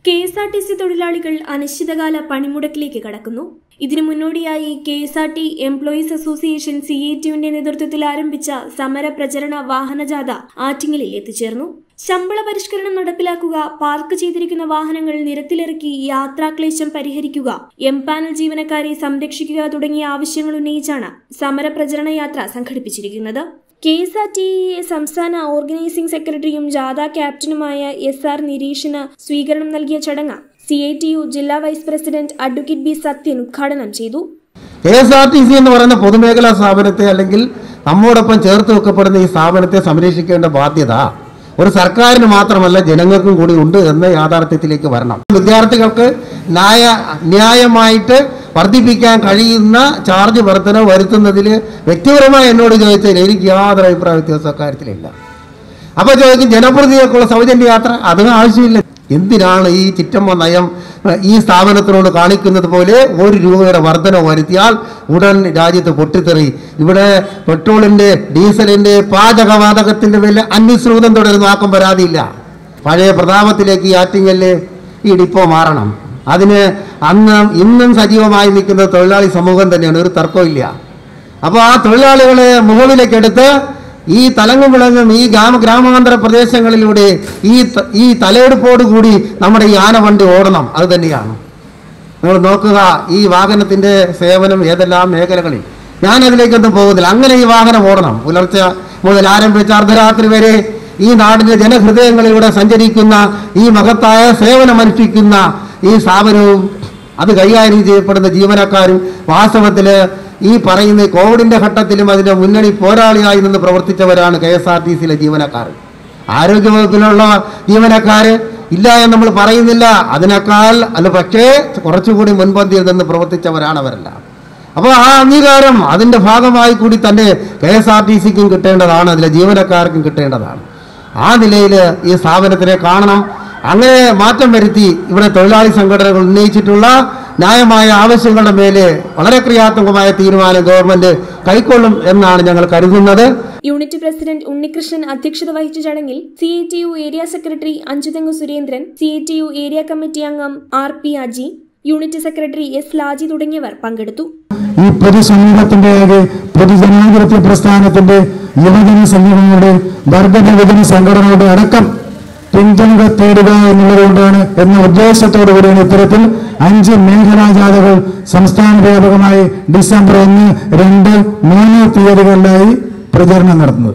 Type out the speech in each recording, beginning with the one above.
K S R T C തൊഴിലാളികൾ അനിശ്ചിതകാല പണിമുടക്കിലേക്ക് കടക്കുന്നു ഇതിനു മുന്നോടിയായി K S R T employees association C A ടിയുവിന്റെ നേതൃത്വത്തിൽ ആരംഭിച്ച സമര പ്രചരണ വാഹനജാഥ ആറ്റിങ്ങലിൽ എത്തിച്ചേർന്നു ശമ്പള പരിഷ്കരണം നടപ്പിലാക്കുക പാർക്ക് ചെയ്തിരിക്കുന്ന വാഹനങ്ങൾ നിരത്തിലിറക്കി യാത്രാക്ലേശം പരിഹരിക്കുക എം പാനൽ ജീവനക്കാരെ സംരക്ഷിക്കുക തുടങ്ങിയ ആവശ്യങ്ങൾ ഉന്നയിച്ചാണ് സമര പ്രചരണ യാത്ര സംഘടിപ്പിച്ചിരിക്കുന്നത് കെ എസ് ആർ ടി സംസ്ഥാന ഓർഗനൈസിംഗ് സെക്രട്ടറിയും ജാഥ ക്യാപ്റ്റനുമായ എസ് ആർ നിരീഷിന് സ്വീകരണം നൽകിയ ചടങ്ങ് സി ഐ ടി യു ജില്ലാ vice president advocate B Sathyan ഉദ്ഘാടനം ചെയ്തു K S R T C എന്ന് പറയുന്ന പൊതുമേഖലാ സ്ഥാപനത്തെ അല്ലെങ്കിൽ നമ്മോടൊപ്പം ചേർത്ത് വെക്കപ്പെടുന്ന ഈ സ്ഥാപനത്തെ സംരക്ഷിക്കേണ്ട ബാധ്യത ഒരു സർക്കാരിന് മാത്രമല്ല ജനങ്ങൾക്കും കൂടി ഉണ്ട് എന്ന യാഥാർത്ഥ്യത്തിലേക്ക് വരണം വിദ്യാർത്ഥികൾക്ക് ന്യായ ന്യായമായിട്ട് വർദ്ധിപ്പിക്കാൻ കഴിയുന്ന ചാർജ് വർധന വരുത്തുന്നതിൽ വ്യക്തിപരമായി എന്നോട് ചോദിച്ചാൽ എനിക്ക് യാതൊരു അഭിപ്രായ വ്യത്യാസം അക്കാര്യത്തിലില്ല അപ്പൊ ചോദിക്കും ജനപ്രതിനിധികൾക്കുള്ള സൗജന്യ യാത്ര അതിന് ആവശ്യമില്ല എന്തിനാണ് ഈ ചിറ്റമ്മ നയം ഏഹ്, ഈ സ്ഥാപനത്തിനോട് കാണിക്കുന്നത് പോലെ ഒരു രൂപയുടെ വർധന വരുത്തിയാൽ ഉടൻ രാജ്യത്ത് പൊട്ടിത്തെറി ഇവിടെ പെട്രോളിന്റെ ഡീസലിന്റെ പാചകവാതകത്തിന്റെ വില അന്യശ്രൂതം തുടരുന്ന ആക്കും പരാതിയില്ല പഴയ പ്രതാപത്തിലേക്ക് ഈ ആറ്റിങ്ങലില് ഈ ഡിപ്പോ മാറണം അതിന് അന്ന് ഇന്നും സജീവമായി നിൽക്കുന്ന തൊഴിലാളി സമൂഹം തന്നെയാണ് ഒരു തർക്കമില്ല അപ്പോൾ ആ തൊഴിലാളികളെ മുഖവിലേക്കെടുത്ത് ഈ തലങ്ങും വിളങ്ങും ഈ ഗ്രാമ ഗ്രാമാന്തര പ്രദേശങ്ങളിലൂടെ ഈ ത- ഈ തലയെടുപ്പോട് കൂടി നമ്മുടെ ഈ ആനവണ്ടി ഓടണം അത് തന്നെയാണ് നിങ്ങൾ നോക്കുക ഈ വാഹനത്തിന്റെ സേവനം ഏതെല്ലാം മേഖലകളിൽ ഞാൻ അതിലേക്കൊന്നും പോകുന്നില്ല അങ്ങനെ ഈ വാഹനം ഓടണം പുലർച്ചെ മുതൽ ആരംഭിച്ച അർദ്ധരാത്രി വരെ ഈ നാടിന്റെ ജനഹൃദയങ്ങളിലൂടെ സഞ്ചരിക്കുന്ന ഈ മഹത്തായ സേവനമനുഷ്ഠിക്കുന്ന ഈ സ്ഥാപനവും അത് കൈകാര്യം ചെയ്യപ്പെടുന്ന ജീവനക്കാരും വാസ്തവത്തിൽ ഈ പറയുന്ന കോവിഡിന്റെ ഘട്ടത്തിലും അതിന്റെ മുന്നണി പോരാളിയായി നിന്ന് പ്രവർത്തിച്ചവരാണ് കെ എസ് ആർ ടി സിയിലെ ജീവനക്കാർ ആരോഗ്യവകുപ്പിലുള്ള ജീവനക്കാര് ഇല്ല എന്ന് നമ്മൾ പറയുന്നില്ല അതിനേക്കാൾ അല്ല പക്ഷേ കുറച്ചുകൂടി മുൻപന്തിയിൽ നിന്ന് പ്രവർത്തിച്ചവരാണ് അവരെല്ലാം അപ്പോൾ ആ അംഗീകാരം അതിന്റെ ഭാഗമായി കൂടി തന്നെ കെ എസ് ആർ ടി സിക്കും കിട്ടേണ്ടതാണ് അതിലെ ജീവനക്കാർക്കും കിട്ടേണ്ടതാണ് ആ നിലയിൽ ഈ സ്ഥാപനത്തിനെ കാണണം അങ്ങനെ മാറ്റം വരുത്തി ഇവിടെ തൊഴിലാളി സംഘടനകൾ ഉന്നയിച്ചിട്ടുള്ള ന്യായമായ ആവശ്യങ്ങളുടെ മേലെ വളരെ ക്രിയാത്മകമായ തീരുമാനം ഗവൺമെന്റ് കൈക്കൊള്ളും എന്നാണ് ഞങ്ങൾ കരുതുന്നത് യൂണിറ്റ് പ്രസിഡന്റ് ഉണ്ണികൃഷ്ണൻ അധ്യക്ഷത വഹിച്ച ചടങ്ങിൽ C I T U area secretary Anchuthengu Surendran C I T U area committee അംഗം R P Aji unit secretary S Laji തുടങ്ങിയവർ പങ്കെടുത്തു ഈ പൊതുസമൂഹത്തിന്റെ പൊതുജനാധിപത്യ പ്രസ്ഥാനത്തിന്റെ യുവജന സംഘടനകളുടെ വർഗവിഭജന സംഘടനകളുടെ അടക്കം പിന്തുണ തേടുക എന്നുള്ളതുകൊണ്ടാണ് എന്ന ഉദ്ദേശത്തോടു കൂടിയാണ് ഇത്തരത്തിൽ അഞ്ച് മേഖലാ ജാഥകൾ സംസ്ഥാന വ്യാപകമായി ഡിസംബർ ഒന്ന് രണ്ട് മൂന്ന് തീയതികളിലായി പ്രചരണം നടത്തുന്നത്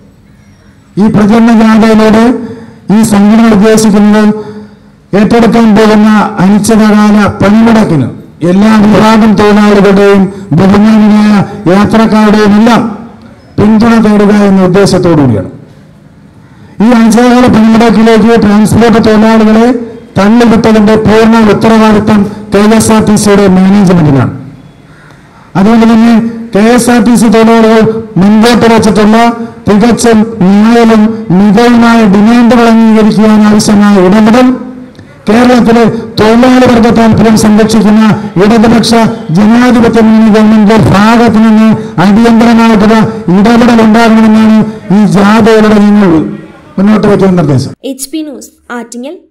ഈ പ്രചരണ ജാഥയിലൂടെ ഈ സംഘടന ഉദ്ദേശിക്കുന്നത് ഏറ്റെടുക്കാൻ പോകുന്ന അനിശ്ചിതകാല പണിമുടക്കിന് എല്ലാ വിഭാഗം തൊഴിലാളികളുടെയും ബഹുമാനിയായ യാത്രക്കാരുടെയും എല്ലാം പിന്തുണ തേടുക എന്ന ഉദ്ദേശത്തോടു കൂടിയാണ് ഈ അനിശ്ചിതകാല പണിമുടക്കിലേക്ക് ട്രാൻസ്പോർട്ട് തൊഴിലാളികളെ തള്ളിവിട്ടതിന്റെ പൂർണ്ണ ഉത്തരവാദിത്തം കെ എസ് ആർ ടി സിയുടെ മാനേജ്മെന്റിനാണ് അതുകൊണ്ട് തന്നെ K S R T C തൊഴിലാളികൾ മുൻപോട്ട് വച്ചിട്ടുള്ള തികച്ചും ന്യായവും മികവുമായ ഡിമാൻഡുകൾ അംഗീകരിക്കുവാൻ ആവശ്യമായ ഇടപെടൽ കേരളത്തിലെ തൊഴിലാളി വർഗ താല്പര്യം സംരക്ഷിക്കുന്ന ഇടതുപക്ഷ ജനാധിപത്യ മുന്നണി ഗവൺമെന്റിന്റെ ഭാഗത്ത് നിന്ന് അടിയന്തരമായിട്ടുള്ള ഇടപെടൽ ഉണ്ടാകണമെന്നാണ് ഈ ജാഥയിലൂടെ നിങ്ങൾ മുന്നോട്ട് വയ്ക്കുന്ന നിർദ്ദേശം എച്ച് പി ന്യൂസ് ആറ്റിങ്ങൽ